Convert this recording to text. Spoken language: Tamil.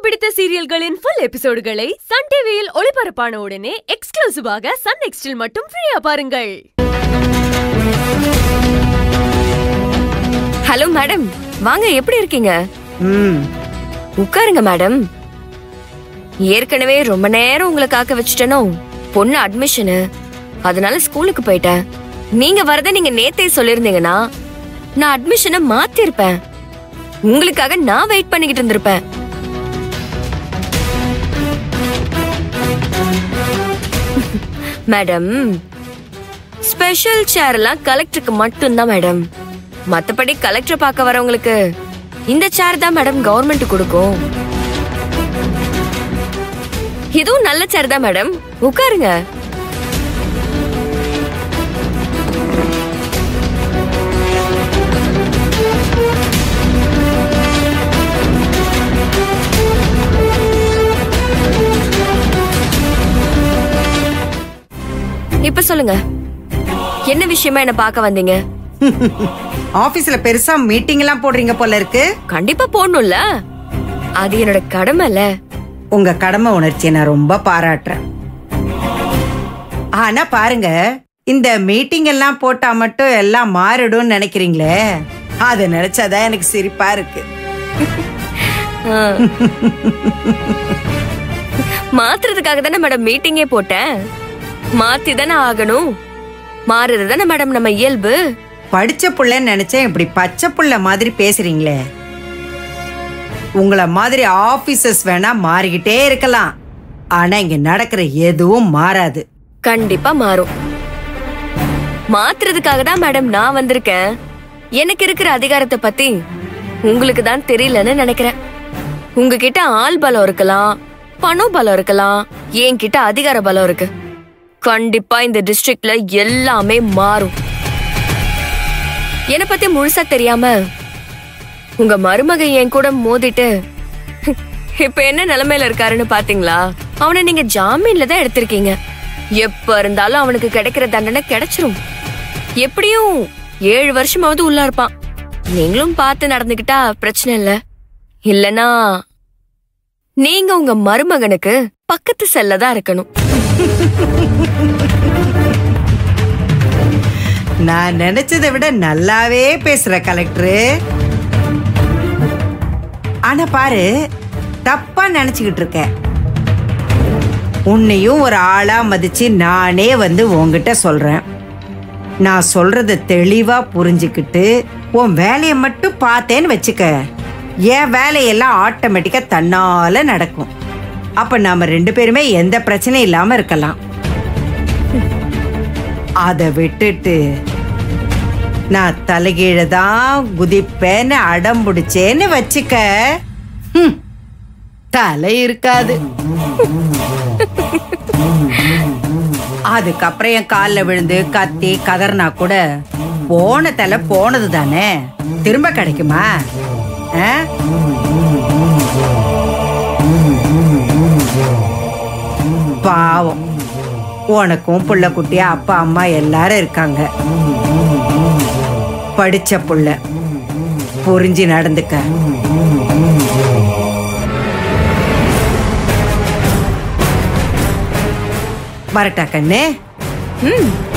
பிடித்த சீரியல்களின் ஃபுல் எபிசோடுகளை சன் டிவியில் ஒளிபரப்பான உடனே எக்ஸ்க்ளூசிவாக சன் நெக்ஸ்டில் மட்டும் ஃப்ரீயா பாருங்கள் ஹலோ மேடம் வாங்க எப்படி இருக்கீங்க ம் உட்காருங்க மேடம் ஏற்கனவே ரொம்ப நேரம் உங்களை காக்க வச்சுட்டனோ பொண்ணு அட்மிஷனு அதனால ஸ்கூலுக்கு போயிட்டேன் நீங்க வரத நீங்க நேத்தே சொல்லிருந்தீங்கன்னா நான் அட்மிஷனை மாத்திருப்பேன் உங்களுக்காக நான் வெயிட் பண்ணிக்கிட்டு இருந்திருப்பேன் மேடம் ஸ்பெஷல் சேர் எல்லாம் கலெக்டருக்கு மட்டும்தான் மேடம் மத்தபடி கலெக்டர் பார்க்க வரவங்களுக்கு இந்த சேர் தான் மேடம் கவர்மெண்ட் கொடுக்கும் இதுவும் நல்ல சேர் தான் மேடம் உட்காருங்க இப்ப சொல்லுங்க என்ன விஷயமா என்ன பார்க்க வந்தீங்க ஆபீஸ்ல பெருசா மீட்டிங் எல்லாம் போடுறீங்க போல இருக்கு கண்டிப்பா போடணும்ல அது என்னோட கடமைல உங்க கடமை உணர்ச்சியை நான் ரொம்ப பாராட்டுறேன் ஆனா பாருங்க இந்த மீட்டிங் எல்லாம் போட்டா மட்டும் எல்லாம் மாறிடும்னு நினைக்கிறீங்களே அதை நினைச்சாதான் எனக்கு சிரிப்பா இருக்கு ஆ. மாத்துறதுக்காக தானே மேடம் மீட்டிங்கே போட்டேன் மாத்தி தானே ஆகணும் மாறுறது தானே மேடம் நம்ம இயல்பு படிச்ச புள்ளைன்னு நினைச்சேன் இப்படி பச்சை புள்ள மாதிரி பேசுறீங்களே உங்களை மாதிரி ஆபீசர்ஸ் வேணா மாறிக்கிட்டே இருக்கலாம் ஆனா இங்க நடக்கிற எதுவும் மாறாது கண்டிப்பா மாறும் மாத்துறதுக்காக தான் மேடம் நான் வந்திருக்கேன் எனக்கு இருக்கிற அதிகாரத்தை பத்தி உங்களுக்கு தான் தெரியலன்னு நினைக்கிறேன் உங்ககிட்ட ஆள் பலம் இருக்கலாம் பணம் பலம் இருக்கலாம் என்கிட்ட அதிகார பலம் இருக்கு கண்டிப்பா இந்த டிஸ்ட்ரிக்ட்ல எல்லாமே மாறும் என்னை பத்தி முழுசா தெரியாம உங்க மருமக என் கூட மோதிட்டு இப்ப என்ன நிலைமையில இருக்காருன்னு பாத்தீங்களா அவனை நீங்க ஜாமீன்ல தான் எடுத்திருக்கீங்க எப்ப இருந்தாலும் அவனுக்கு கிடைக்கிற தண்டனை கிடைச்சிரும் எப்படியும் ஏழு வருஷமாவது உள்ள இருப்பான் நீங்களும் பார்த்து நடந்துக்கிட்டா பிரச்சனை இல்ல இல்லனா நீங்க உங்க மருமகனுக்கு பக்கத்து செல்ல தான் இருக்கணும் நான் நினைச்சதை விட நல்லாவே பேசுற கலெக்டரு ஆனா பாரு தப்பா நினைச்சுக்கிட்டு இருக்க உன்னையும் ஒரு ஆளா மதிச்சு நானே வந்து உன்கிட்ட சொல்றேன் நான் சொல்றத தெளிவா புரிஞ்சுக்கிட்டு உன் வேலையை மட்டும் பார்த்தேன்னு வச்சுக்க என் வேலையெல்லாம் ஆட்டோமேட்டிக்கா தன்னால நடக்கும் அப்ப நாம ரெண்டு பேருமே எந்த பிரச்சனையும் இல்லாம இருக்கலாம் அதை விட்டுட்டு நான் தலைகீழ தான் குதிப்பேன்னு அடம் பிடிச்சேன்னு வச்சுக்க ஹம், தலை இருக்காது அதுக்கப்புறம் என் காலில் விழுந்து கத்தி கதறினா கூட போன தலை போனது தானே திரும்ப கிடைக்குமா ஆ? பாவம் உனக்கும் புள்ள குட்டியா அப்பா அம்மா எல்லாரும் இருக்காங்க படிச்ச புள்ள புரிஞ்சு நடந்துக்க வரட்டா கண்ணு ம்